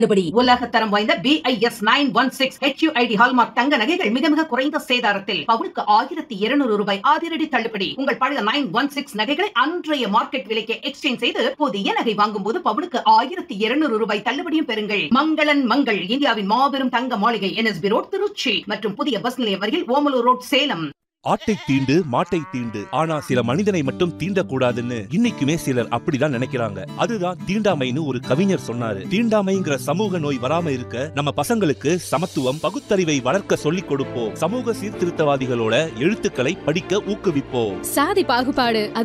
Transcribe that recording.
தள்ளுபடி உலக தரம் வாய்ந்த BIS nine one six HUID hallmark தங்க நகைகள் மிக மிக குறைந்த சேதாரத்தில் பவுனுக்கு ஆயிரத்தி இருநூறு ரூபாய் அதிரடி தள்ளுபடி உங்கள் பழைய நைன் ஒன் சிக்ஸ் நகைகளை அன்றைய மார்க்கெட் விலைக்கு எக்ஸ்சேஞ்ச் செய்து புதிய நகை வாங்கும் போது பவுனுக்கு ஆயிரத்தி இருநூறு ரூபாய் தள்ளுபடியும் பெறுங்கள் மங்களன் மங்கள் இந்தியாவின் மாபெரும் தங்க மாளிகை என்எஸ்பி ரோட் திருச்சி மற்றும் புதிய பஸ் நிலையம் அருகில் ஓமலூர் ரோட் சேலம் ஆட்டை தீண்டு மாட்டை தீண்டு ஆனா சில மனிதனை மட்டும் தீண்டக்கூடாதுன்னு இன்னைக்குமே சிலர் அப்படிதான் நினைக்கிறாங்க அதுதான் தீண்டாமைன்னு ஒரு கவிஞர் சொன்னாரு தீண்டாமைங்கிற சமூக நோய் வராம இருக்க நம்ம பசங்களுக்கு சமத்துவம் பகுத்தறிவை வளர்க்க சொல்லிக் கொடுப்போம் சமூக சீர்திருத்தவாதிகளோட எழுத்துக்களை படிக்க ஊக்குவிப்போம் சாதி பாகுபாடு